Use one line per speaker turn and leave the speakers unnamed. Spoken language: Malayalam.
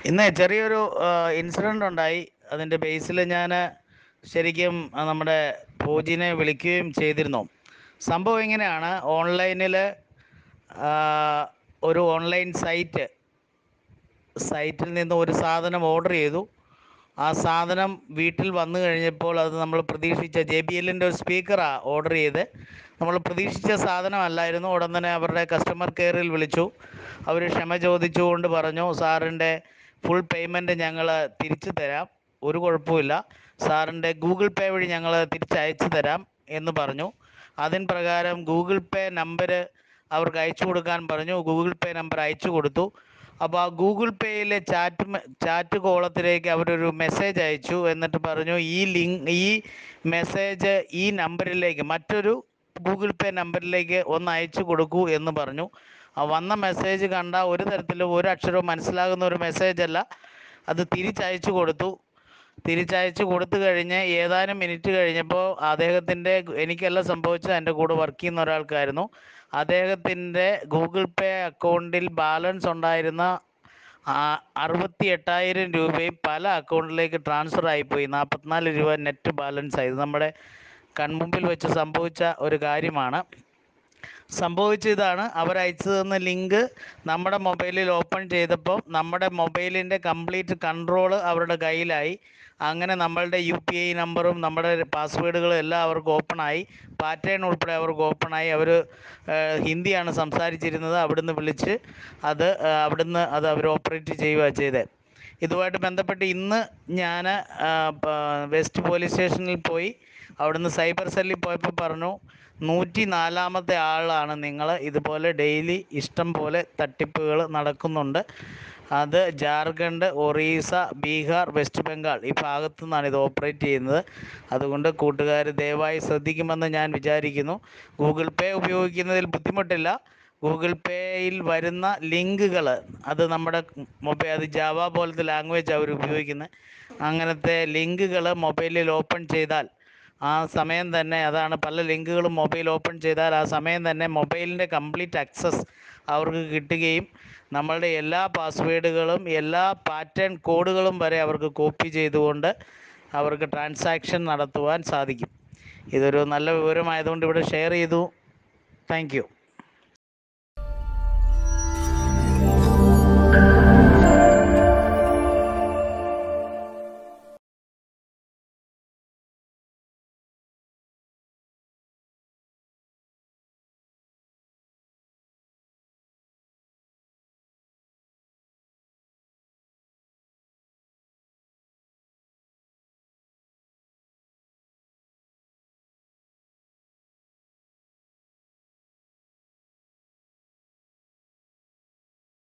ഇന്ന് ചെറിയൊരു ഇൻസിഡൻ്റ് ഉണ്ടായി അതിൻ്റെ ബേസിൽ ഞാൻ ശരിക്കും ആ, നമ്മുടെ പൂജിനെ വിളിക്കുകയും ചെയ്തിരുന്നു സംഭവം ഇങ്ങനെയാണ് ഓൺലൈനിൽ ഒരു ഓൺലൈൻ സൈറ്റ് സൈറ്റിൽ നിന്ന് ഒരു സാധനം ഓർഡർ ചെയ്തു ആ സാധനം വീട്ടിൽ വന്നു കഴിഞ്ഞപ്പോൾ അത് നമ്മൾ പ്രതീക്ഷിച്ച ജെ ബി എല്ലിൻ്റെ ഒരു സ്പീക്കറാണ് ഓർഡർ ചെയ്ത് നമ്മൾ പ്രതീക്ഷിച്ച സാധനമല്ലായിരുന്നു ഉടൻ തന്നെ അവരുടെ കസ്റ്റമർ കെയറിൽ വിളിച്ചു അവർ ക്ഷമ ചോദിച്ചുകൊണ്ട് പറഞ്ഞു സാറിൻ്റെ ഫുൾ പേയ്മെൻറ്റ് ഞങ്ങൾ തിരിച്ചു തരാം ഒരു കുഴപ്പമില്ല സാറിൻ്റെ ഗൂഗിൾ പേ വഴി ഞങ്ങൾ തിരിച്ചയച്ചു തരാം എന്ന് പറഞ്ഞു അതിന് പ്രകാരം ഗൂഗിൾ പേ നമ്പർ അവർക്ക് അയച്ചു കൊടുക്കാൻ പറഞ്ഞു ഗൂഗിൾ പേ നമ്പർ അയച്ചു കൊടുത്തു അപ്പോൾ ആ ഗൂഗിൾ പേയിലെ ചാറ്റ് മെ- ചാറ്റ് കോളത്തിലേക്ക് അവരൊരു മെസ്സേജ് അയച്ചു എന്നിട്ട് പറഞ്ഞു ഈ ലിങ്ക് ഈ മെസ്സേജ് ഈ നമ്പറിലേക്ക് മറ്റൊരു ഗൂഗിൾ പേ നമ്പറിലേക്ക് ഒന്ന് അയച്ചു കൊടുക്കൂ എന്ന് പറഞ്ഞു ആ വന്ന മെസ്സേജ് കണ്ട ഒരു തരത്തിലും ഒരു അക്ഷരവും മനസ്സിലാകുന്ന ഒരു മെസ്സേജ് അല്ല അത് തിരിച്ചയച്ചു കൊടുത്തു തിരിച്ചയച്ചു കൊടുത്തു കഴിഞ്ഞ് ഏതാനും മിനിറ്റ് കഴിഞ്ഞപ്പോൾ അദ്ദേഹത്തിൻ്റെ എനിക്കല്ല സംഭവിച്ചത് എൻ്റെ കൂടെ വർക്ക് ചെയ്യുന്ന ഒരാൾക്കായിരുന്നു അദ്ദേഹത്തിൻ്റെ ഗൂഗിൾ പേ അക്കൗണ്ടിൽ ബാലൻസ് ഉണ്ടായിരുന്ന ആ- അറുപത്തി എട്ടായിരം രൂപയും പല അക്കൗണ്ടിലേക്ക് ട്രാൻസ്ഫർ ആയിപ്പോയി നാൽപ്പത്തിനാല് രൂപ നെറ്റ് ബാലൻസ് ആയത് നമ്മുടെ കൺമുമ്പിൽ വെച്ച് സംഭവിച്ച ഒരു കാര്യമാണ് സംഭവിച്ച ഇതാണ് അവർ അയച്ചു തന്ന ലിങ്ക് നമ്മുടെ മൊബൈലിൽ ഓപ്പൺ ചെയ്തപ്പോൾ നമ്മുടെ മൊബൈലിൻ്റെ കംപ്ലീറ്റ് കൺട്രോൾ അവരുടെ കയ്യിലായി അങ്ങനെ നമ്മളുടെ യു പി ഐ നമ്പറും നമ്മുടെ പാസ്വേഡുകളും എല്ലാം അവർക്ക് ഓപ്പണായി പാറ്റേൺ ഉൾപ്പെടെ അവർക്ക് ഓപ്പണായി അവർ ഹിന്ദിയാണ് സംസാരിച്ചിരുന്നത് അവിടുന്ന് വിളിച്ച് അത് ആ, അവിടുന്ന് അത് അവർ ഓപ്പറേറ്റ് ചെയ്യുക ചെയ്തത് ഇതുമായിട്ട് ബന്ധപ്പെട്ട് ഇന്ന് ഞാൻ വെസ്റ്റ് പോലീസ് സ്റ്റേഷനിൽ പോയി അവിടുന്ന് സൈബർ സെല്ലിൽ പോയപ്പോൾ പറഞ്ഞു നൂറ്റി നാലാമത്തെ ആളാണ് നിങ്ങൾ ഇതുപോലെ ഡെയിലി ഇഷ്ടം പോലെ തട്ടിപ്പുകൾ നടക്കുന്നുണ്ട് അത് ജാർഖണ്ഡ് ഒറീസ ബീഹാർ വെസ്റ്റ് ബംഗാൾ ഈ ഭാഗത്തു നിന്നാണ് ഇത് ഓപ്പറേറ്റ് ചെയ്യുന്നത് അതുകൊണ്ട് കൂട്ടുകാർ ദയവായി ശ്രദ്ധിക്കുമെന്ന് ഞാൻ വിചാരിക്കുന്നു ഗൂഗിൾ പേ ഉപയോഗിക്കുന്നതിൽ ബുദ്ധിമുട്ടില്ല ഗൂഗിൾ പേയിൽ വരുന്ന ലിങ്കുകൾ അത് നമ്മുടെ മൊബൈൽ അത് ജാവ പോലത്തെ ലാംഗ്വേജ് അവർ ഉപയോഗിക്കുന്നത് അങ്ങനത്തെ ലിങ്കുകൾ മൊബൈലിൽ ഓപ്പൺ ചെയ്താൽ ആ സമയം തന്നെ അതാണ് പല ലിങ്കുകളും മൊബൈൽ ഓപ്പൺ ചെയ്താൽ ആ സമയം തന്നെ മൊബൈലിൻ്റെ കംപ്ലീറ്റ് ആക്സസ് അവർക്ക് കിട്ടുകയും നമ്മളുടെ എല്ലാ പാസ്വേഡുകളും എല്ലാ പാറ്റേൺ കോഡുകളും വരെ അവർക്ക് കോപ്പി ചെയ്തുകൊണ്ട് അവർക്ക് ട്രാൻസാക്ഷൻ നടത്തുവാൻ സാധിക്കും ഇതൊരു നല്ല വിവരമായതുകൊണ്ട് ഇവിടെ ഷെയർ ചെയ്തു താങ്ക് യു